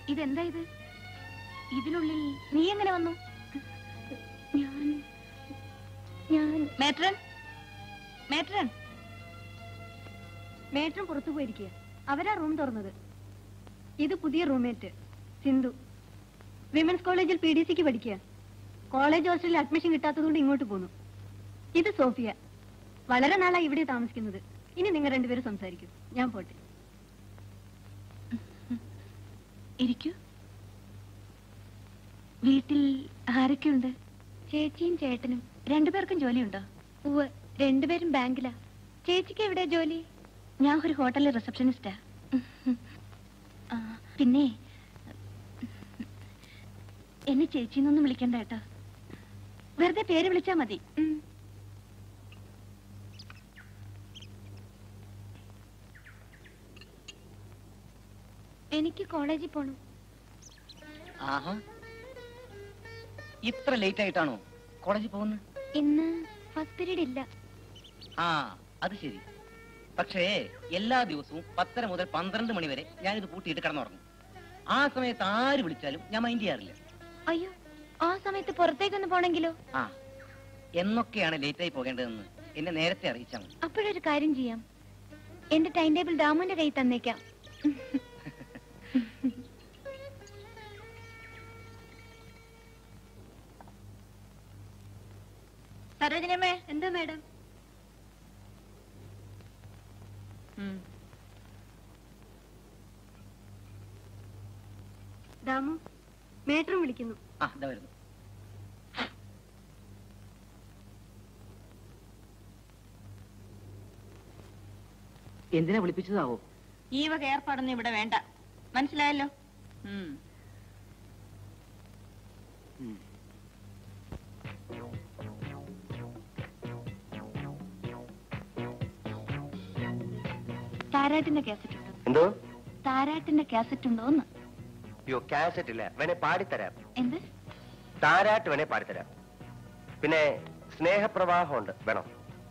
ഇതെന്താ ഇത് ഇതിനുള്ളിൽ നീ എങ്ങനെ വന്നു ഞാൻ ഞാൻ മേട്രൻ മേട്രൻ മേട്രൻ പുറത്തു പോയിരിക്കുക അവരാ റൂം തുറന്നത് ഇത് പുതിയ റൂംമേറ്റ് സിന്ധു വിമൻസ് കോളേജിൽ പി ഡി സിക്ക് പഠിക്കുക കോളേജ് ഹോസ്റ്റലിൽ അഡ്മിഷൻ കിട്ടാത്തതുകൊണ്ട് ഇങ്ങോട്ട് പോന്നു ഇത് സോഫിയ വളരെ നാളായി ഇവിടെ താമസിക്കുന്നത് ഇനി നിങ്ങൾ രണ്ടുപേരും സംസാരിക്കും ഞാൻ പോട്ടെ ഇരിക്കൂ വീട്ടിൽ ആരൊക്കെയുണ്ട് ചേച്ചിയും ചേട്ടനും രണ്ടുപേർക്കും ജോലിയുണ്ടോ ഉവ്വ് രണ്ടുപേരും ബാങ്കിലാ ചേച്ചിക്ക് എവിടെ ജോലി ഞാൻ ഒരു ഹോട്ടലിലെ റിസപ്ഷനിസ്റ്റാ ആ, പിന്നെ എന്നെ ചേച്ചിന്നൊന്നും വിളിക്കണ്ട കേട്ടോ വെറുതെ പേര് വിളിച്ചാ മതി ഉം. എനിക്ക് കോളേജിൽ പോണം ആഹാ ഇത്ര ലേറ്റ് ആയിട്ടാണോ കോളേജിൽ പോകുന്നത് ഇന്ന് ഫസ്റ്റ് പീരീഡ് ഇല്ല ആ അത് ശരി പക്ഷേ എല്ലാ ദിവസവും പത്തര മുതൽ പന്ത്രണ്ട് മണി വരെ ഞാനിത് പൂട്ടിയിട്ട് കിടന്നുറങ്ങും ആ സമയത്ത് ആര് വിളിച്ചാലും ഞാൻ മൈൻഡ് ചെയ്യാറില്ല അയ്യോ ആ സമയത്ത് പുറത്തേക്കൊന്ന് പോണെങ്കിലോ ആ എന്നൊക്കെയാണ് ലേറ്റ് ആയി പോകേണ്ടതെന്ന് എന്നെ നേരത്തെ അറിയിച്ചാൽ മതി അപ്പോഴൊരു കാര്യം ചെയ്യാം എന്റെ ടൈം ടേബിൾ ദാമുന്റെ കയ്യിൽ തന്നേക്കാം സരോജനമ്മേ എന്താ മാഡം ദാമു മേട്ടറും വിളിക്കുന്നു ആ ഇതാ വരുന്നു എന്തിനാ വിളിപ്പിച്ചതാവോ ഈ വക ഏർപ്പാടൊന്നും ഇവിടെ വേണ്ട മനസ്സിലായല്ലോ ഉം. താരാട്ടിന്റെ കാസറ്റ് ഉണ്ടോ എന്തോ താരാട്ടിന്റെ കാസറ്റ് ഉണ്ടോന്ന് അയ്യോ കാസറ്റ് ഇല്ല വേണേ പാടിത്തരാം എന്ത് താരാട്ട് വേണേ പാടിത്തരാം പിന്നെ സ്നേഹപ്രവാഹമുണ്ട് വേണോ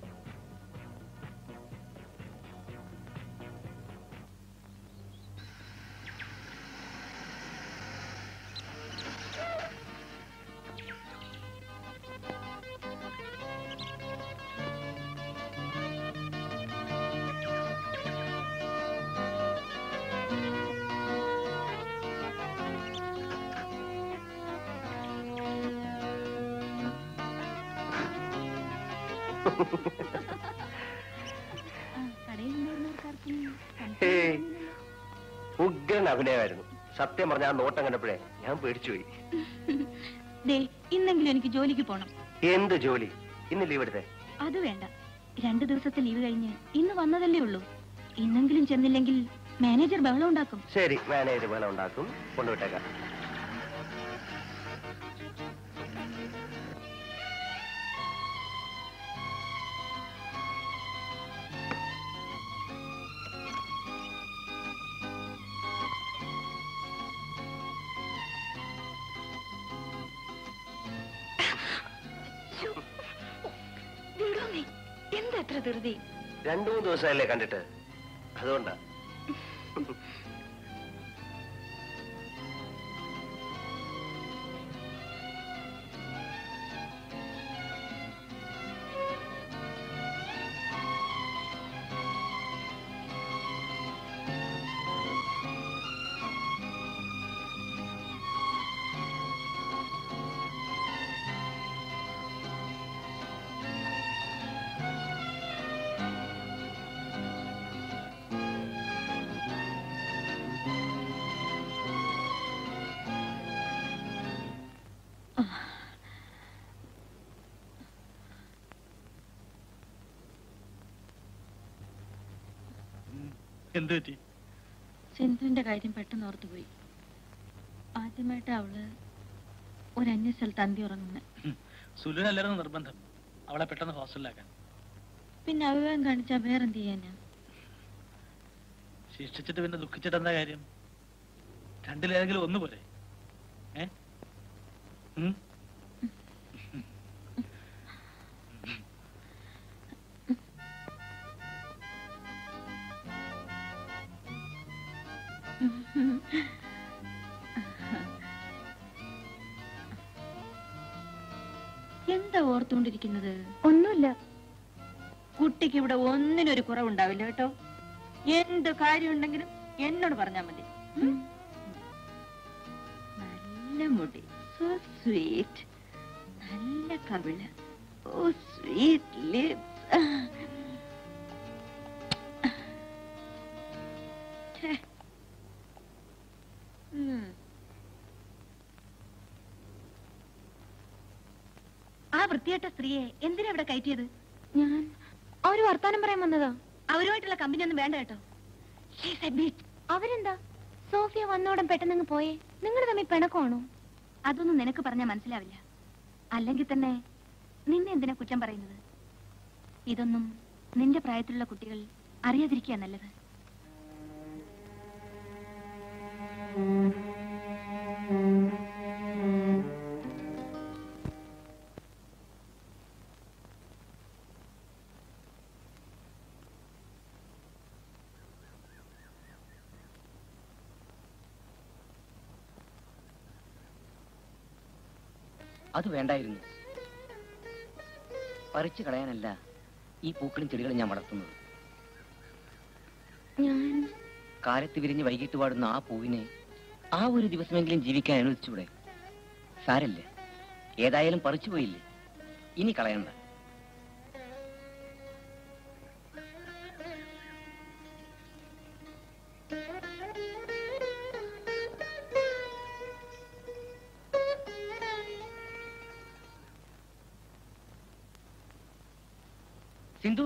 ആ, കടയിൽ ഉണ്ടായിരുന്നവർക്കാർക്കും ഹേയ്, ഉഗ്രൻ അഭിനയമായിരുന്നു സത്യം പറഞ്ഞ ആ നോട്ടം കണ്ടപ്പോഴേ ഞാൻ പേടിച്ചുപോയി ദേ ഇന്നെങ്കിലും എനിക്ക് ജോലിക്ക് പോണം എന്ത് ജോലി ഇന്ന് ലീവ് എടുത്തേ അത് വേണ്ട രണ്ടു ദിവസത്തെ ലീവ് കഴിഞ്ഞ് ഇന്ന് വന്നതല്ലേ ഉള്ളൂ ഇന്നെങ്കിലും ചെന്നില്ലെങ്കിൽ മാനേജർ ബഹളം ഉണ്ടാക്കും ശരി മാനേജർ വേണം ഉണ്ടാക്കും കൊണ്ടുവിട്ടേക്കാം വിടൂ നീ. എന്താ എത്ര ധൃതി രണ്ടു മൂന്ന് ദിവസമല്ലേ കണ്ടിട്ട് അതുകൊണ്ടാ എന്ത് പറ്റി സിന്ധുവിന്റെ കാര്യം പെട്ടെന്ന് ഓർത്തുപോയി ആദ്യമായിട്ട് അവള് ഒരു അന്യ സ്ഥലത്ത് അന്തി ഉറങ്ങുന്നത് സുലുനല്ലായിരുന്നു നിർബന്ധം അവളെ പെട്ടെന്ന് ഹോസ്റ്റലിലാക്കാൻ പിന്നെ അവിവേകം കാണിച്ചാ വേറെന്ത് ചെയ്യാനാ ശിക്ഷിച്ചിട്ട് പിന്നെ ദുഃഖിച്ചിട്ട് എന്താ കാര്യം രണ്ടിലേതെങ്കിലും ഒന്ന് പോലെ ഏ ഉം? എന്താ ഓർത്തുകൊണ്ടിരിക്കുന്നത് ഒന്നുമില്ല കുട്ടിക്ക് ഇവിടെ ഒന്നിനൊരു കുറവുണ്ടാവില്ല കേട്ടോ എന്ത് കാര്യമുണ്ടെങ്കിലും എന്നോട് പറഞ്ഞാൽ മതി ഉം? നല്ല മുടി സോ സ്വീറ്റ് നല്ല കവിള് ഓ സ്വീറ്റ് ലിപ്സ് ആ വൃത്തിയായിട്ട സ്ത്രീയെ എന്തിനാ ഇവിടെ കയറ്റിയത് ഞാൻ അവര് വർത്താനം പറയാൻ വന്നതാ അവരുമായിട്ടുള്ള കമ്പനി ഒന്നും വേണ്ട കേട്ടോ അവരെന്താ സോഫിയ വന്നോടം പെട്ടെന്ന് പോയേ നിങ്ങൾ തമ്മിൽ പിണക്കമാണോ അതൊന്നും നിനക്ക് പറഞ്ഞാൽ മനസ്സിലാവില്ല അല്ലെങ്കിൽ തന്നെ നിന്നെ എന്തിനാ കുറ്റം പറയുന്നത് ഇതൊന്നും നിന്റെ പ്രായത്തിലുള്ള കുട്ടികൾ അറിയാതിരിക്കുക നല്ലത് അത് വേണ്ടായിരുന്നു പറിച്ചു കളയാനല്ല ഈ പൂക്കളും ചെടികളും ഞാൻ വളർത്തുന്നത് ഞാൻ കാലത്ത് വിരിഞ്ഞ് വൈകിട്ട് പാടുന്ന ആ പൂവിനെ ആ ഒരു ദിവസമെങ്കിലും ജീവിക്കാൻ അനുവദിച്ചൂടെ സാരല്ല ഏതായാലും പറിച്ചു പോയില്ലേ ഇനി കളയണ്ട സിന്ധു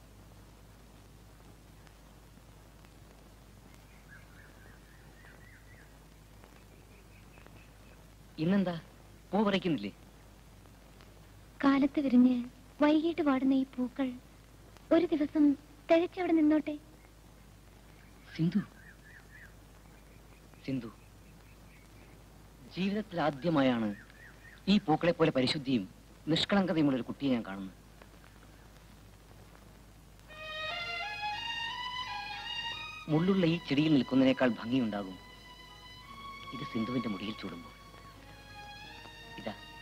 ഇന്നെന്താ പൂ പറിക്കുന്നില്ലേ കാലത്ത് വിരിഞ്ഞ് വൈകിട്ട് പാടുന്ന ഈ പൂക്കൾ ഒരു ദിവസം തികച്ചവിടെ നിന്നോട്ടെ സിന്ധു സിന്ധു ജീവിതത്തിൽ ആദ്യമായാണ് ഈ പൂക്കളെ പോലെ പരിശുദ്ധിയും നിഷ്കളങ്കതയുമുള്ള ഒരു കുട്ടിയെ ഞാൻ കാണുന്നത് മുള്ളുള്ള ഈ ചെടിയിൽ നിൽക്കുന്നതിനേക്കാൾ ഭംഗിയുണ്ടാകും ഇത് സിന്ധുവിന്റെ മുടിയിൽ ചൂടുമ്പോൾ ഇതാ